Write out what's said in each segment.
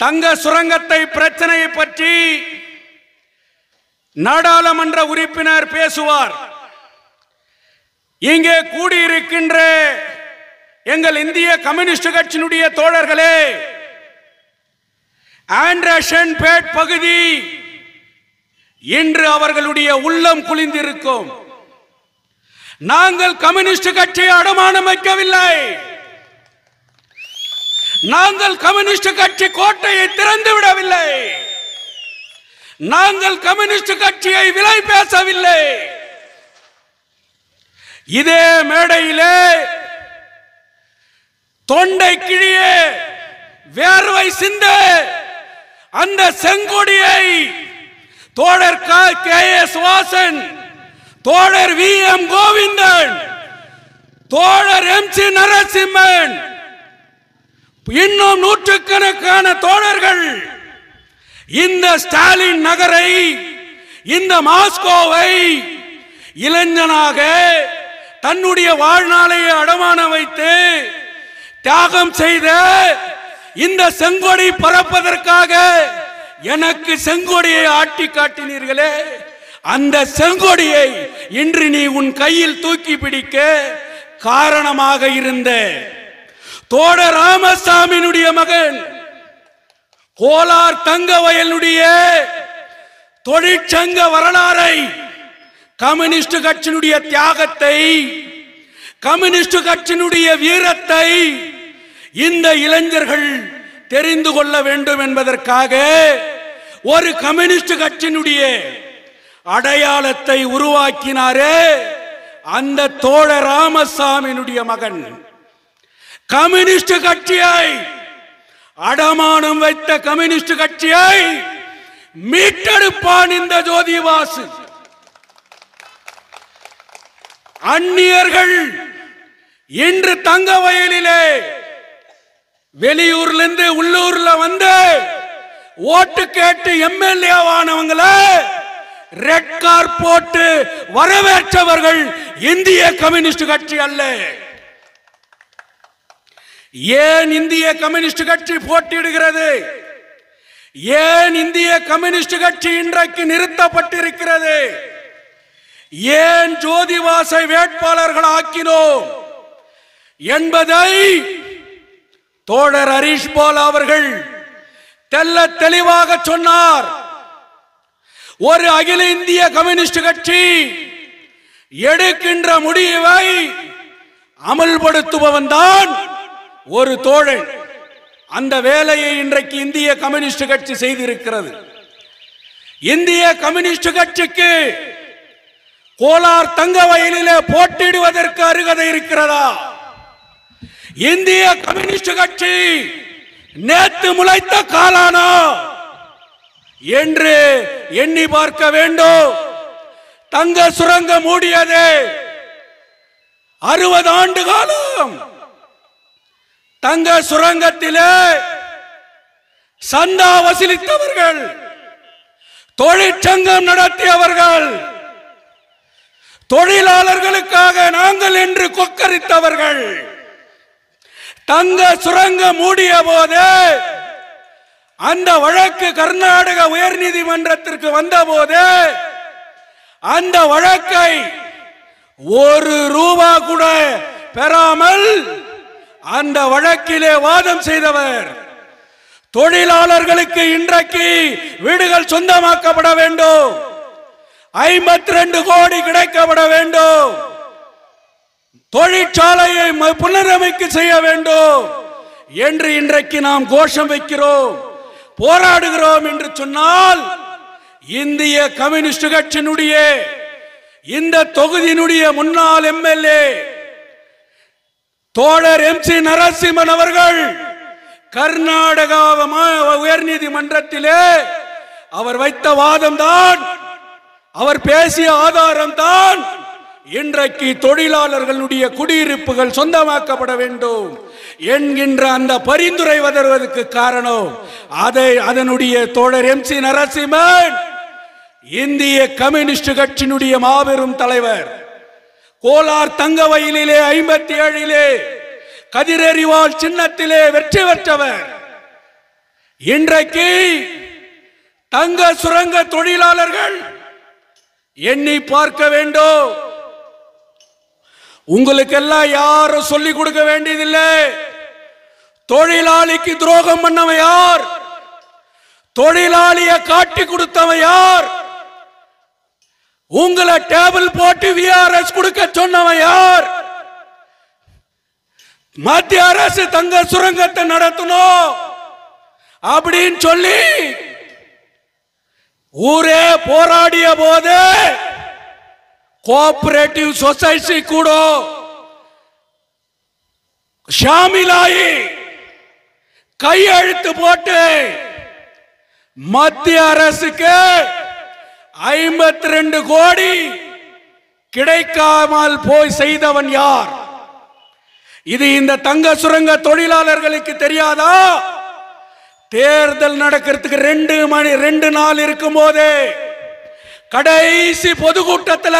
தங்க சுரங்கத்தை பிரச்சனையை பற்றி நாடாளுமன்ற உறுப்பினர் பேசுவார் இங்கே கூடியிருக்கின்ற எங்கள் இந்திய கம்யூனிஸ்ட் கட்சியினுடைய தோழர்களே ஆண்ட்ரஷன் பேட் பகுதி இன்று அவர்களுடைய உள்ளம் குளிந்திருக்கும் நாங்கள் கம்யூனிஸ்ட் கட்சியை அடமானம் வைக்கவில்லை நாங்கள் கம்யூனிஸ்ட் கட்சி கோட்டையை திறந்து விடவில்லை நாங்கள் கம்யூனிஸ்ட் கட்சியை விலை பேசவில்லை இதே மேடையிலே தொண்டை கிழியே வேர்வை சிந்த அந்த செங்கொடியை தோழர் கே எஸ் வாசன் தோழர் வி எம் கோவிந்தன் தோழர் எம் சி நரசிம்மன் இன்னும் நூற்றுக்கணக்கான தோழர்கள் இந்த ஸ்டாலின் நகரை இந்த மாஸ்கோவை இளைஞனாக தன்னுடைய வாழ்நாளை அடமான வைத்து தியாகம் செய்த இந்த செங்கொடி பறப்பதற்காக எனக்கு செங்கொடியை ஆட்டி காட்டினீர்களே அந்த செங்கொடியை இன்று நீ உன் கையில் தூக்கி பிடிக்க காரணமாக இருந்த தோட ராமசாமியினுடைய மகன் கோலார் தங்க வயலுடைய தொழிற்சங்க வரலாறை கம்யூனிஸ்ட் கட்சியினுடைய தியாகத்தை கம்யூனிஸ்ட் கட்சியினுடைய வீரத்தை இந்த இளைஞர்கள் தெரிந்து கொள்ள வேண்டும் என்பதற்காக ஒரு கம்யூனிஸ்ட் கட்சியினுடைய அடையாளத்தை உருவாக்கினாரே அந்த தோழ ராமசாமியினுடைய மகன் கம்யூனிஸ்ட் கட்சியை அடமானம் வைத்த கம்யூனிஸ்ட் கட்சியை மீட்டெடுப்பான் இந்த ஜோதிவாசு அந்நியர்கள் இன்று தங்க வயலிலே வெளியூர்ல இருந்து உள்ளூர்ல வந்து ஓட்டு கேட்டு எம்எல்ஏ ஆனவங்கள ரெட் கார் போட்டு வரவேற்றவர்கள் இந்திய கம்யூனிஸ்ட் கட்சி அல்ல ஏன் இந்திய கம்யூனிஸ்ட் கட்சி போட்டியிடுகிறது ஏன் இந்திய கம்யூனிஸ்ட் கட்சி இன்றைக்கு நிறுத்தப்பட்டிருக்கிறது ஏன் ஜோதிவாசை வேட்பாளர்கள் ஆக்கினோம் என்பதை தோழர் ஹரீஷ் போல் அவர்கள் தெல்ல தெளிவாக சொன்னார் ஒரு அகில இந்திய கம்யூனிஸ்ட் கட்சி எடுக்கின்ற முடிவை அமல்படுத்துபவன் தான் ஒரு தோழன் அந்த வேலையை இன்றைக்கு இந்திய கம்யூனிஸ்ட் கட்சி செய்திருக்கிறது இந்திய கம்யூனிஸ்ட் கட்சிக்கு கோலார் தங்க வயலிலே போட்டியிடுவதற்கு அருகதை இருக்கிறதா இந்திய கம்யூனிஸ்ட் கட்சி நேத்து முளைத்த காலானா என்று எண்ணி பார்க்க வேண்டும் தங்க சுரங்க மூடியது அறுபது ஆண்டு காலம் தங்க சுரங்கத்திலே சந்தா வசூலித்தவர்கள் தொழிற்சங்கம் நடத்தியவர்கள் தொழிலாளர்களுக்காக நாங்கள் என்று கொக்கரித்தவர்கள் தங்க சுரங்க மூடிய போது அந்த வழக்கு கர்நாடக உயர்நீதிமன்றத்திற்கு வந்தபோது அந்த வழக்கை ஒரு ரூபா கூட பெறாமல் அந்த வழக்கிலே வாதம் செய்தவர் தொழிலாளர்களுக்கு இன்றைக்கு வீடுகள் சொந்தமாக்கப்பட வேண்டும் ஐம்பத்தி ரெண்டு கோடி கிடைக்கப்பட வேண்டும் தொழிற்சாலையை ம- புனரமைக்க செய்ய வேண்டும் என்று இன்றைக்கு நாம் கோஷம் வைக்கிறோம் போராடுகிறோம் என்று சொன்னால் இந்திய கம்யூனிஸ்ட் கட்சியினுடைய இந்த தொகுதியினுடைய முன்னாள் எம்எல்ஏ தோழர் எம் சி நரசிம்மன் அவர்கள் கர்நாடகா உயர் நீதிமன்றத்திலே அவர் வைத்த வாதம் தான் அவர் பேசிய ஆதாரம் தான் இன்றைக்கு தொழிலாளர்களுடைய குடியிருப்புகள் சொந்தமாக்கப்பட வேண்டும் என்கின்ற அந்த பரிந்துரை வருவதற்கு காரணம் அதை அதனுடைய தோழர் எம் சி நரசிம்மன் இந்திய கம்யூனிஸ்ட் கட்சியினுடைய மாபெரும் தலைவர் கோலார் தங்க வயலிலே ஐம்பத்தி ஏழிலே கதிரறிவால் சின்னத்திலே வெற்றி பெற்றவர் இன்றைக்கு தங்க சுரங்க தொழிலாளர்கள் எண்ணி பார்க்க வேண்டும் உங்களுக்கெல்லாம் யாரும் சொல்லிக் கொடுக்க வேண்டியதில்லை தொழிலாளிக்கு துரோகம் பண்ணவன் யார் தொழிலாளிய காட்டி கொடுத்தவன் யார் உங்களை டேபிள் போட்டு விஆர்எஸ் கொடுக்க சொன்னவன் யார் மத்திய அரசு தங்க சுரங்கத்தை நடத்தணும் அப்படின்னு சொல்லி ஊரே போராடிய போது கோஆபரேட்டிவ் சொசைட்டி கூட ஷாமிலாயி கையெழுத்து போட்டு மத்திய அரசுக்கு ஐம்பத்தி ரெண்டு கோடி கிடைக்காமல் போய் செய்தவன் யார் இது இந்த தங்க சுரங்க தொழிலாளர்களுக்கு தெரியாதா தேர்தல் நடக்கிறதுக்கு ரெண்டு மணி ரெண்டு நாள் இருக்கும் போதே கடைசி பொதுக்கூட்டத்தில்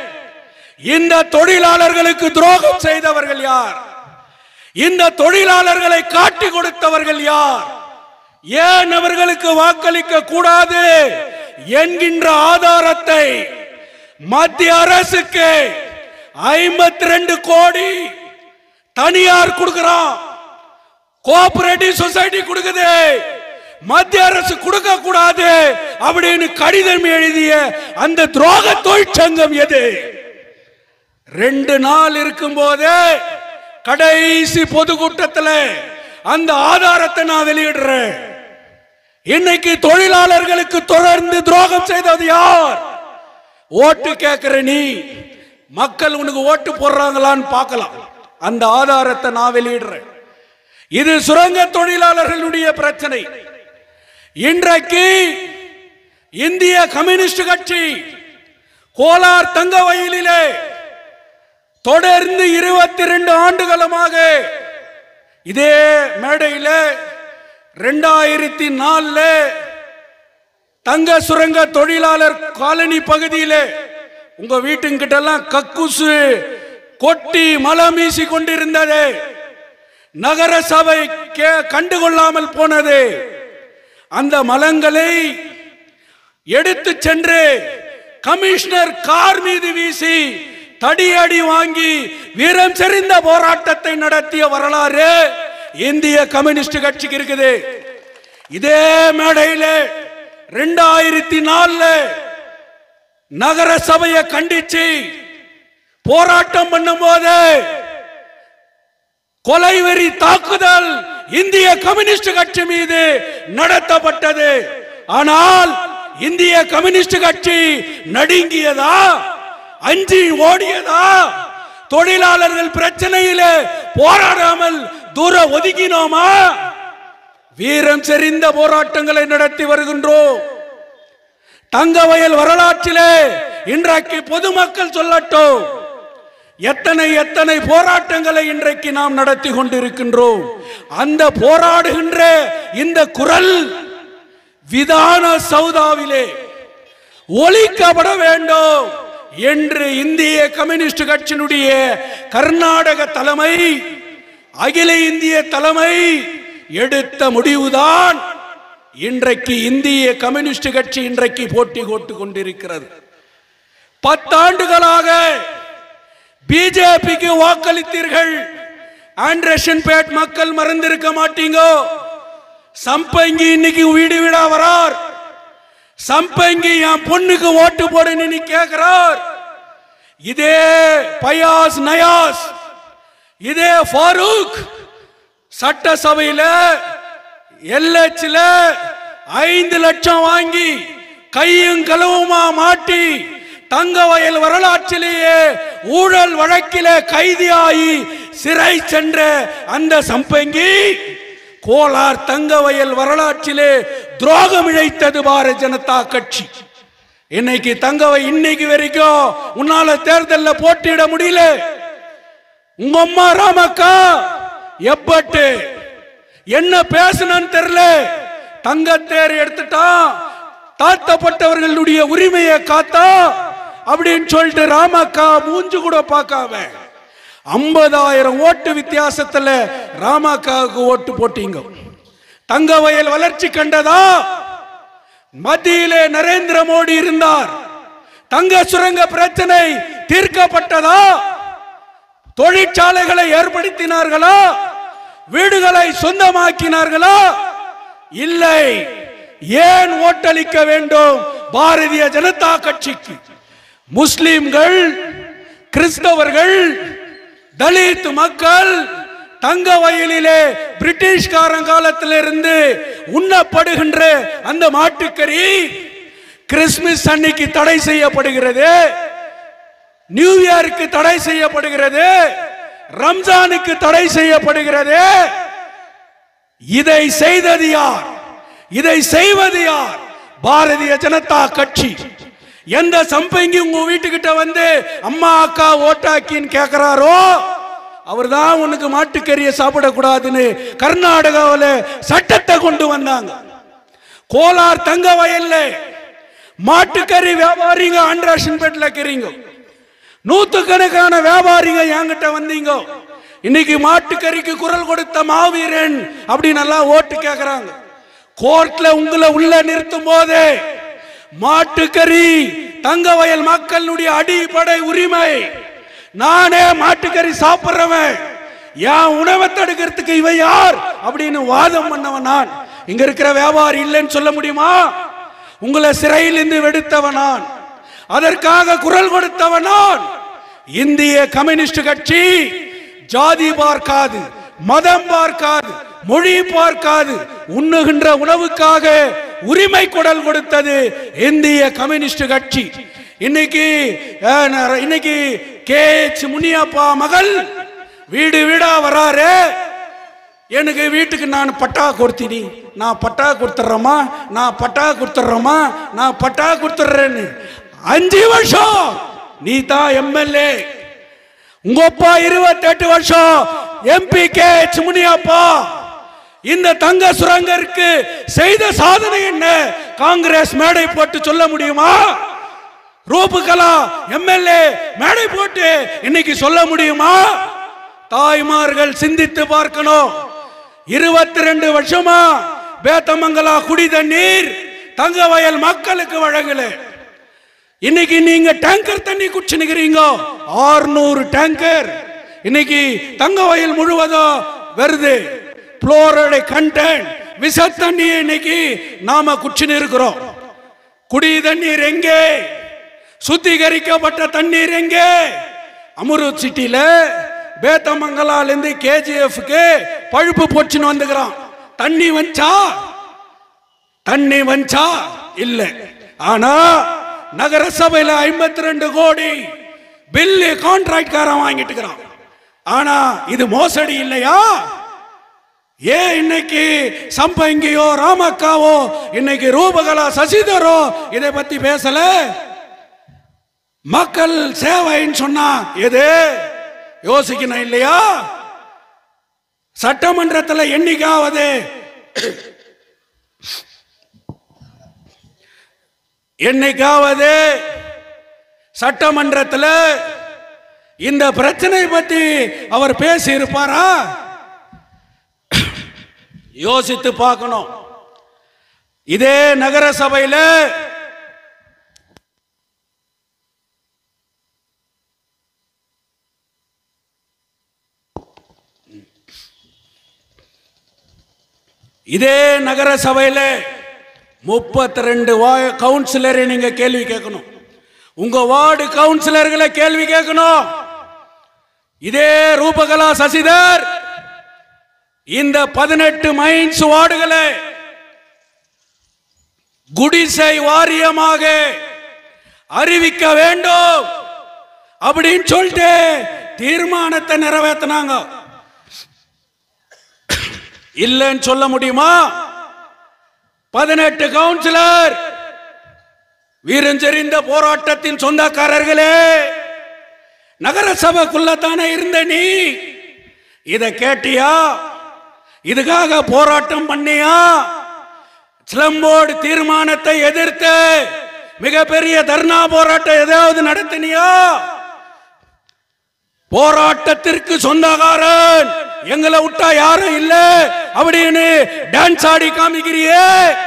இந்த தொழிலாளர்களுக்கு துரோகம் செய்தவர்கள் யார் இந்த தொழிலாளர்களை காட்டி கொடுத்தவர்கள் யார் ஏன் அவர்களுக்கு வாக்களிக்க கூடாது என்கின்ற ஆதாரத்தை மத்திய அரசுக்கு ஐம்பத்தி ரெண்டு கோடி தனியார் கொடுக்கிறான் கோஆபரேட்டிவ் சொசைட்டி கொடுக்குது மத்திய அரசு கொடுக்க கூடாது அப்படின்னு கடிதம் எழுதிய அந்த துரோக தொழிற்சங்கம் எது ரெண்டு நாள் இருக்கும் போதே கடைசி பொதுக்கூட்டத்தில் அந்த ஆதாரத்தை நான் வெளியிடுறேன் இன்னைக்கு தொழிலாளர்களுக்கு தொடர்ந்து துரோகம் செய்தது யார் ஓட்டு கேட்கிற நீ மக்கள் உனக்கு ஓட்டு போடுறாங்களான்னு பார்க்கலாம் அந்த ஆதாரத்தை நான் வெளியிடுறேன் இது சுரங்க தொழிலாளர்களுடைய பிரச்சனை இன்றைக்கு இந்திய கம்யூனிஸ்ட் கட்சி கோலார் தங்க வயலிலே தொடர்ந்து இருபத்தி ரெண்டு ஆண்டுகளமாக இதே மேடையில ரெண்டாயிரத்தி நாலுல தங்க சுரங்க தொழிலாளர் காலனி பகுதியிலே உங்க வீட்டுங்கிட்ட எல்லாம் கக்குசு கொட்டி மலம் வீசி கொண்டிருந்தது நகர சபை கே- கண்டுகொள்ளாமல் போனது அந்த மலங்களை எடுத்து சென்று கமிஷனர் கார் மீது வீசி தடியடி வாங்கி வீரம் செறிந்த போராட்டத்தை நடத்திய வரலாறு இந்திய கம்யூனிஸ்ட் கட்சிக்கு இருக்குது இதே மேடையில ரெண்டாயிரத்தி நாலுல நகர சபையை கண்டிச்சு போராட்டம் பண்ணும்போது கொலைவெறி தாக்குதல் இந்திய கம்யூனிஸ்ட் கட்சி மீது நடத்தப்பட்டது ஆனால் இந்திய கம்யூனிஸ்ட் கட்சி நடுங்கியதா அஞ்சி ஓடியதா தொழிலாளர்கள் பிரச்சனையில போராடாமல் தூர ஒதுக்கினோமா வீரம் செறிந்த போராட்டங்களை நடத்தி வருகின்றோம் தங்க வயல் வரலாற்றிலே இன்றைக்கு பொதுமக்கள் சொல்லட்டும் எத்தனை எத்தனை போராட்டங்களை இன்றைக்கு நாம் நடத்தி கொண்டிருக்கின்றோம் அந்த போராடுகின்ற இந்த குரல் விதான சௌதாவிலே ஒலிக்கப்பட வேண்டும் என்று இந்திய கம்யூனிஸ்ட் கட்சியினுடைய கர்நாடக தலைமை அகில இந்திய தலைமை எடுத்த முடிவுதான் இன்றைக்கு இந்திய கம்யூனிஸ்ட் கட்சி இன்றைக்கு போட்டி போட்டுக் கொண்டிருக்கிறது பத்தாண்டுகளாக பிஜேபிக்கு வாக்களித்தீர்கள் ஆண்ட்ரேஷன் பேட் மக்கள் மறந்திருக்க மாட்டீங்க சம்பங்கி இன்னைக்கு வீடு வீடா வரார் சம்பங்கி என் பொண்ணுக்கு ஓட்டு போடுன்னு நீ கேட்கிறார் இதே பயாஸ் நயாஸ் இதே ஃபாரூக் சட்டசபையில எல்ஹெச்ல ஐந்து லட்சம் வாங்கி கையும் களவுமா மாட்டி தங்க வயல் வரலாற்றிலேயே ஊழல் வழக்கிலே கைதியாகி சிறை சென்ற அந்த சம்பங்கி கோலார் தங்க வயல் வரலாற்றிலே துரோகம் இழைத்தது பாரதிய ஜனதா கட்சி இன்னைக்கு தங்கவை இன்னைக்கு வரைக்கும் உன்னால தேர்தல்ல போட்டியிட முடியல உங்க அம்மா ராமக்கா எப்பட்டு என்ன பேசணும்னு தெரியல தங்கத்தேர் எடுத்துட்டான் தாழ்த்தப்பட்டவர்களுடைய உரிமையை காத்தா அப்படின்னு சொல்லிட்டு ராமக்கா மூஞ்சு கூட பார்க்காம ஐம்பதாயிரம் ஓட்டு வித்தியாசத்துல ராமக்காவுக்கு ஓட்டு போட்டீங்க தங்க வயல் வளர்ச்சி கண்டதா மத்தியிலே நரேந்திர மோடி இருந்தார் தங்க சுரங்க பிரச்சனை தீர்க்கப்பட்டதா தொழிற்சாலைகளை ஏற்படுத்தினார்களா வீடுகளை சொந்தமாக்கினார்களா இல்லை ஏன் ஓட்டளிக்க வேண்டும் பாரதிய ஜனதா கட்சிக்கு முஸ்லிம்கள் கிறிஸ்தவர்கள் தலித் மக்கள் தங்க வயலிலே பிரிட்டிஷ்காரன் காலத்திலிருந்து உண்ணப்படுகின்ற அந்த மாட்டுக்கறி கிறிஸ்துமஸ் அன்னைக்கு தடை செய்யப்படுகிறது நியூ இயருக்கு தடை செய்யப்படுகிறது ரம்ஜானுக்கு தடை செய்யப்படுகிறது இதை செய்தது யார் இதை செய்வது யார் பாரதிய ஜனதா கட்சி எந்த சம்பங்கி உங்க வீட்டுக்கிட்ட வந்து அம்மா அக்கா ஓட்டாக்கின்னு கேக்குறாரோ அவர்தான் உனக்கு மாட்டுக்கறியை சாப்பிடக்கூடாதுன்னு கர்நாடகாவில் சட்டத்தை கொண்டு வந்தாங்க கோலார் தங்க வயல்ல மாட்டுக்கறி வியாபாரிங்க ஆண்ட்ராஷன் பேட்ல இருக்கிறீங்க நூத்துக்கணக்கான வியாபாரிங்க என்கிட்ட வந்தீங்க இன்னைக்கு மாட்டுக்கறிக்கு குரல் கொடுத்த மாவீரன் அப்படின்னு எல்லாம் ஓட்டு கேக்குறாங்க கோர்ட்ல உங்களை உள்ள நிறுத்தும் போது மாட்டுக்கறி தங்க வயல் மக்களுடைய அடிப்படை உரிமை நானே மாட்டுக்கறி சாப்பிடுறவன் என் உணவை தடுக்கிறதுக்கு இவன் யார் அப்படின்னு வாதம் பண்ணவன் நான் இங்க இருக்கிற வியாபாரி இல்லைன்னு சொல்ல முடியுமா உங்களை சிறையிலிருந்து வெடுத்தவன் நான் அதற்காக குரல் கொடுத்தவன் நான் இந்திய கம்யூனிஸ்ட் கட்சி ஜாதி பார்க்காது மதம் பார்க்காது மொழி பார்க்காது உண்ணுகின்ற உணவுக்காக உரிமை குரல் கொடுத்தது இந்திய கம்யூனிஸ்ட் கட்சி இன்னைக்கு அஹ், ந- இன்னைக்கு கே எச் முனியப்பா மகள் வீடு வீடா வராரு எனக்கு வீட்டுக்கு நான் பட்டா கொடுத்தினி நான் பட்டா கொடுத்துட்றேம்மா நான் பட்டா கொடுத்துட்றேம்மா நான் பட்டா கொடுத்துட்றேன்னு அஞ்சு வருஷம் நீ தான் எம்எல்ஏ உங்க அப்பா இருபத்தெட்டு வருஷம் எம்பி கே எச் முனியப்பா இந்த தங்க சுரங்கருக்கு செய்த சாதனை என்ன காங்கிரஸ் மேடை போட்டு சொல்ல முடியுமா ரூபுகலா எம்எல்ஏ மேடை போட்டு இன்னைக்கு சொல்ல முடியுமா தாய்மார்கள் சிந்தித்து பார்க்கணும் இருபத்தி ரெண்டு வருஷமா பேத்தமங்கலா குடி தண்ணீர் தங்க வயல் மக்களுக்கு வழங்கல இன்னைக்கு நீங்க டேங்கர் தண்ணி குடிச்சுனுக்கிறீங்க ஆறுநூறு டேங்கர் இன்னைக்கு தங்க வயல் முழுவதும் வருது புளோரைடு கண்டென்ட் விஷ தண்ணியை இன்னைக்கு நாம குடிச்சுன்னு இருக்கிறோம் குடி தண்ணீர் எங்கே சுத்திகரிக்கப்பட்ட தண்ணீர் எங்கே அமருத் சிட்டில பேத்தமங்கலால இருந்து கேஜிஎஃப்க்கு பழுப்பு போச்சுன்னு வந்துக்கிறான் தண்ணி வந்தா தண்ணி வந்தா இல்ல ஆனா நகர சபையில ஐம்பத்தி ரெண்டு கோடி பில்லு கான்ட்ராக்ட்காரன் வாங்கிட்டு இருக்கிறான் ஆனா இது மோசடி இல்லையா ஏன் இன்னைக்கு சம்பங்கியோ ராமக்காவோ இன்னைக்கு ரூபகலா சசிதரோ இதை பத்தி பேசல மக்கள் சேவைன்னு சொன்னா எது யோசிக்கணும் இல்லையா சட்டமன்றத்தில் என்னைக்காவது என்னைக்காவது சட்டமன்றத்தில் இந்த பிரச்சனை பத்தி அவர் பேசி இருப்பாரா யோசித்து பார்க்கணும் இதே நகர சபையில இதே நகர சபையில முப்பத்தி ரெண்டு கவுன்சிலரை நீங்க கேள்வி கேட்கணும் உங்க வார்டு கவுன்சிலர்களை கேள்வி கேட்கணும் இதே ரூபகலா சசிதர் இந்த பதினெட்டு மைன்ஸ் வார்டுகளை குடிசை வாரியமாக அறிவிக்க வேண்டும் அப்படின்னு சொல்லிட்டு தீர்மானத்தை நிறைவேற்றினாங்க இல்லைன்னு சொல்ல முடியுமா பதினெட்டு கவுன்சிலர் வீரஞ்செறிந்த போராட்டத்தின் சொந்தக்காரர்களே நகர சபைக்குள்ள தானே இருந்த நீ இத கேட்டியா இதுக்காக போராட்டம் பண்ணியா ஸ்லம்போர்டு தீர்மானத்தை எதிர்த்து மிகப்பெரிய தர்ணா போராட்டம் ஏதாவது நடத்தினியா போராட்டத்திற்கு சொந்தக்காரன் எங்களை விட்டா யாரும் இல்ல அப்படின்னு டான்ஸ் ஆடி காமிக்கிறியே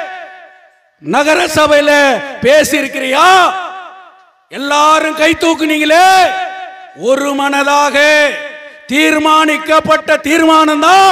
நகர சபையில பேசி இருக்கிறியா எல்லாரும் கை தூக்குனீங்களே ஒரு மனதாக தீர்மானிக்கப்பட்ட தீர்மானம் தான்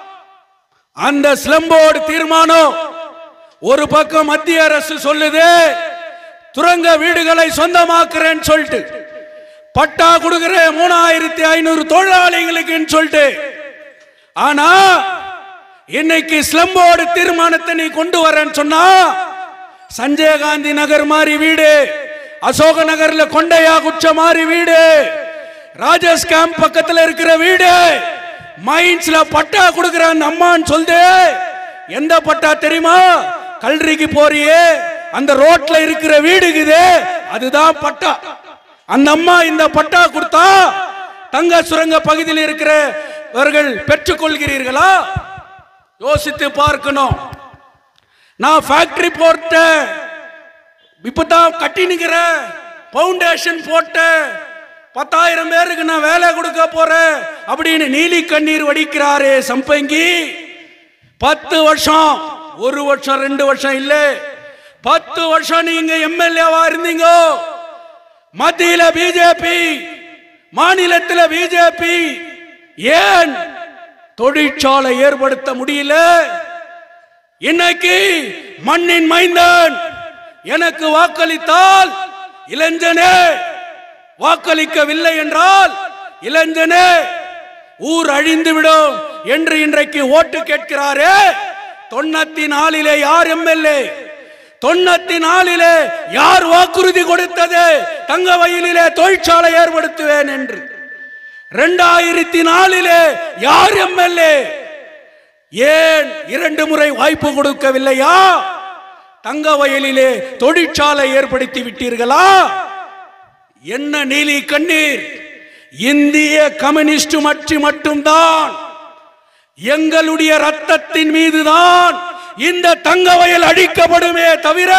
அந்த ஸ்லம்போர்டு தீர்மானம் ஒரு பக்கம் மத்திய அரசு சொல்லுது துரங்க வீடுகளை சொந்தமாக்குறேன்னு சொல்லிட்டு பட்டா கொடுக்கிற மூணாயிரத்தி ஐநூறு தொழிலாளிகளுக்குன்னு சொல்லிட்டு ஆனா இன்னைக்கு ஸ்லம்போர்டு தீர்மானத்தை நீ கொண்டு வரேன்னு சொன்னா சஞ்சய் காந்தி நகர் மாதிரி வீடு அசோக நகர்ல கொண்டையா குச்ச மாதிரி வீடு ராஜேஷ் கேம்ப் பக்கத்துல இருக்கிற வீடு மைன்ஸ்ல பட்டா கொடுக்கிற அந்த அம்மான்னு சொல்லுது எந்த பட்டா தெரியுமா கல்றிக்கு போறியே அந்த ரோட்ல இருக்கிற வீடுக்குது அதுதான் பட்டா அந்த அம்மா இந்த பட்டா கொடுத்தா தங்க சுரங்க பகுதியில் இருக்கிறவர்கள் பெற்றுக்கொள்கிறீர்களா யோசித்து பார்க்கணும் நான் ஃபேக்டரி போட்ட இப்பதான் கட்டி நிக்கிற பவுண்டேஷன் போட்ட பத்தாயிரம் பேருக்கு நான் வேலை கொடுக்க போறேன் அப்படின்னு நீலி கண்ணீர் வடிக்கிறாரே சம்பங்கி பத்து வருஷம் ஒரு வருஷம் ரெண்டு வருஷம் இல்ல பத்து வருஷம் நீங்க எம்எல்ஏவா இருந்தீங்க மத்தியில பிஜேபி மாநிலத்தில் பிஜேபி ஏன் தொழிற்சாலை ஏற்படுத்த முடியல இன்னைக்கு மண்ணின் மைந்தன் எனக்கு வாக்களித்தால் இளைஞனே வாக்களிக்கவில்லை என்றால் இளைஞனே ஊர் அழிந்து விடும் என்று இன்றைக்கு ஓட்டு கேட்கிறாரே தொண்ணூத்தி நாலிலே யார் எம்எல்ஏ தொண்ணூத்தி நாலிலே யார் வாக்குறுதி கொடுத்தது தங்க வயலிலே தொழிற்சாலை ஏற்படுத்துவேன் என்று இரண்டாயிரத்தி நாலிலே யார் எம்எல்ஏ ஏன் இரண்டு முறை வாய்ப்பு கொடுக்கவில்லையா தங்க வயலிலே தொழிற்சாலை ஏற்படுத்தி விட்டீர்களா என்ன நீலி கண்ணீர் இந்திய கம்யூனிஸ்ட் மற்றி மட்டும்தான் எங்களுடைய ரத்தத்தின் மீதுதான் இந்த தங்க வயல் அழிக்கப்படுமே தவிர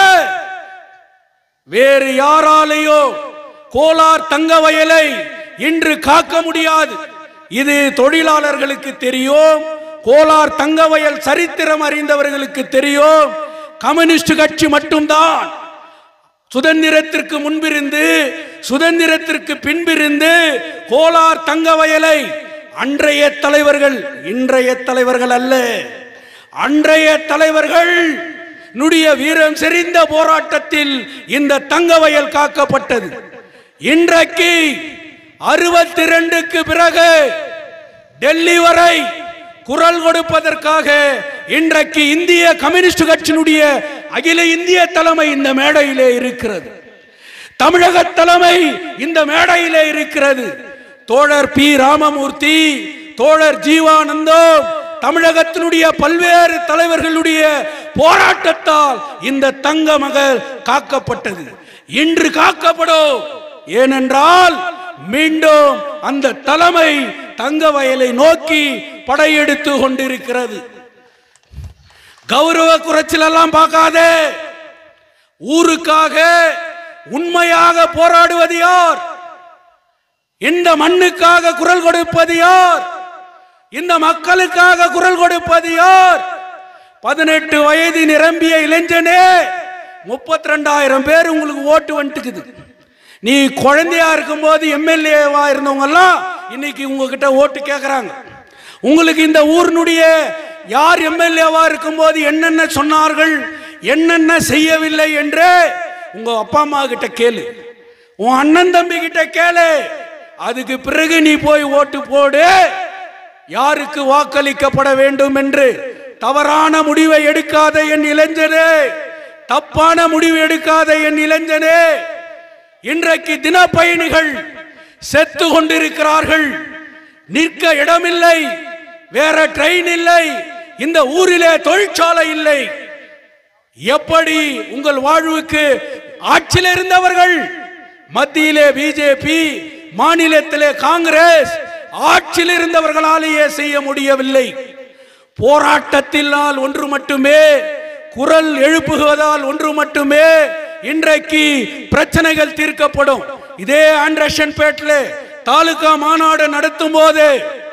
வேறு யாராலேயோ கோலார் தங்க வயலை இன்று காக்க முடியாது இது தொழிலாளர்களுக்கு தெரியும் கோலார் தங்க வயல் சரித்திரம் அறிந்தவர்களுக்கு தெரியும் கம்யூனிஸ்ட் கட்சி மட்டும்தான் சுதந்திரத்திற்கு முன்பிருந்து சுதந்திரத்திற்கு பின்பிருந்து கோலார் தங்க வயலை அன்றைய தலைவர்கள் இன்றைய தலைவர்கள் அல்ல அன்றைய தலைவர்கள் நுடைய வீரம் செறிந்த போராட்டத்தில் இந்த தங்க வயல் காக்கப்பட்டது இன்றைக்கு அறுபத்தி ரெண்டுக்கு பிறகு டெல்லி வரை குரல் கொடுப்பதற்காக இன்றைக்கு இந்திய கம்யூனிஸ்ட் கட்சியினுடைய அகில இந்திய தலைமை இந்த மேடையிலே இருக்கிறது தமிழக தலைமை இந்த மேடையிலே இருக்கிறது தோழர் பி ராமமூர்த்தி தோழர் ஜீவானந்தம் தமிழகத்தினுடைய பல்வேறு தலைவர்களுடைய போராட்டத்தால் இந்த தங்க மகள் காக்கப்பட்டது இன்று காக்கப்படும் ஏனென்றால் மீண்டும் அந்த தலைமை தங்க வயலை நோக்கி படையெடுத்து கொண்டிருக்கிறது கௌரவ குறைச்சல் எல்லாம் பார்க்காதே ஊருக்காக உண்மையாக போராடுவது யார் இந்த மண்ணுக்காக குரல் கொடுப்பது யார் இந்த மக்களுக்காக குரல் கொடுப்பது யார் பதினெட்டு வயது நிரம்பிய இளைஞனே முப்பத்தி ரெண்டாயிரம் பேர் உங்களுக்கு ஓட்டு வந்துட்டுக்குது நீ குழந்தையா இருக்கும்போது எம்எல்ஏவா இருந்தவங்க எல்லாம் இன்னைக்கு உங்ககிட்ட ஓட்டு கேட்கறாங்க உங்களுக்கு இந்த ஊரினுடைய யார் எம்எல்ஏவா இருக்கும்போது என்னென்ன சொன்னார்கள் என்னென்ன செய்யவில்லை என்று உங்க அப்பா அம்மா கிட்ட கேளு உன் அண்ணன் தம்பி கிட்ட கேளு அதுக்கு பிறகு நீ போய் ஓட்டு போடு யாருக்கு வாக்களிக்கப்பட வேண்டும் என்று தவறான முடிவை எடுக்காத என் இளைஞனே தப்பான முடிவு எடுக்காத என் இளைஞனே இன்றைக்கு தினப்பயணிகள் செத்து கொண்டிருக்கிறார்கள் நிற்க இடமில்லை வேற ட்ரெயின் இல்லை இந்த ஊரிலே தொழிற்சாலை இல்லை எப்படி உங்கள் வாழ்வுக்கு ஆட்சியில் இருந்தவர்கள் மத்தியிலே பிஜேபி மாநிலத்திலே காங்கிரஸ் ஆட்சியில் இருந்தவர்களாலேயே செய்ய முடியவில்லை போராட்டத்தினால் ஒன்று மட்டுமே குரல் எழுப்புவதால் ஒன்று மட்டுமே இன்றைக்கு பிரச்சனைகள் தீர்க்கப்படும் இதே ஆண்ட்ரஷன் பேட்ல தாலுகா மாநாடு நடத்தும் போது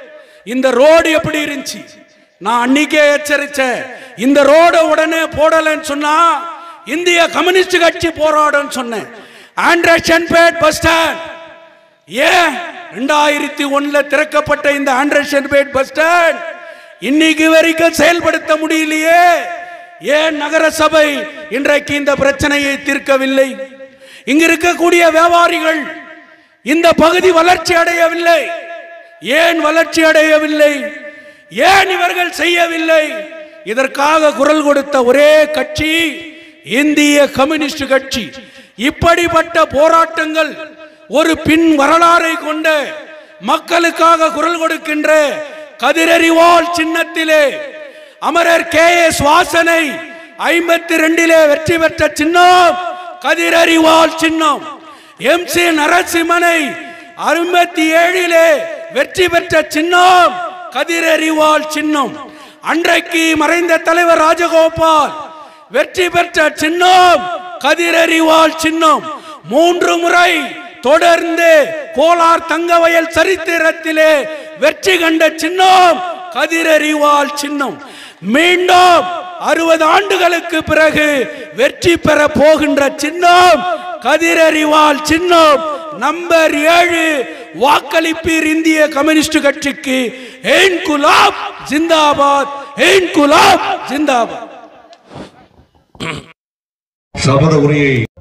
இந்த ரோடு எப்படி இருந்துச்சு நான் அன்னைக்கே எச்சரிச்சேன் இந்த ரோட உடனே போடலன்னு சொன்னா இந்திய கம்யூனிஸ்ட் கட்சி போராடும் சொன்னேன் ஆண்ட்ரேஷன்பேட் பஸ் ஸ்டாண்ட் ஏன் ரெண்டாயிரத்தி ஒண்ணுல திறக்கப்பட்ட இந்த ஆண்ட்ரேஷன்பேட் பஸ் ஸ்டாண்ட் இன்னைக்கு வரைக்கும் செயல்படுத்த முடியலையே ஏன் நகர சபை இன்றைக்கு இந்த பிரச்சனையை தீர்க்கவில்லை இங்க இருக்கக்கூடிய வியாபாரிகள் இந்த பகுதி வளர்ச்சி அடையவில்லை ஏன் வளர்ச்சி அடையவில்லை ஏன் இவர்கள் செய்யவில்லை இதற்காக குரல் கொடுத்த ஒரே கட்சி இந்திய கம்யூனிஸ்ட் கட்சி இப்படிப்பட்ட போராட்டங்கள் ஒரு பின் வரலாறை கொண்ட மக்களுக்காக குரல் கொடுக்கின்ற கதிரறிவாள் சின்னத்திலே அமரர் கே எஸ் வாசனை ஐம்பத்தி ரெண்டிலே வெற்றி பெற்ற சின்னம் கதிரறிவாள் சின்னம் எம் சி நரசிம்மனை அறுபத்தி ஏழிலே வெற்றி பெற்ற சின்னம் கதிரறிவாள் சின்னம் அன்றைக்கு மறைந்த தலைவர் ராஜகோபால் வெற்றி பெற்ற சின்னம் கதிரறிவாள் சின்னம் மூன்று முறை தொடர்ந்து கோலார் தங்கவயல் சரித்திரத்திலே வெற்றி கண்ட சின்னம் கதிரறிவாள் சின்னம் மீண்டும் அறுபது ஆண்டுகளுக்கு பிறகு வெற்றி பெற போகின்ற சின்னம் கதிரறிவாள் சின்னம் நம்பர் ஏழு வாக்களிப்பீர் இந்திய கம்யூனிஸ்ட் கட்சிக்கு ஏன் குலாப் ஜிந்தாபாத் ஏன் குலாப் ஜிந்தாபாத் சபத உரையை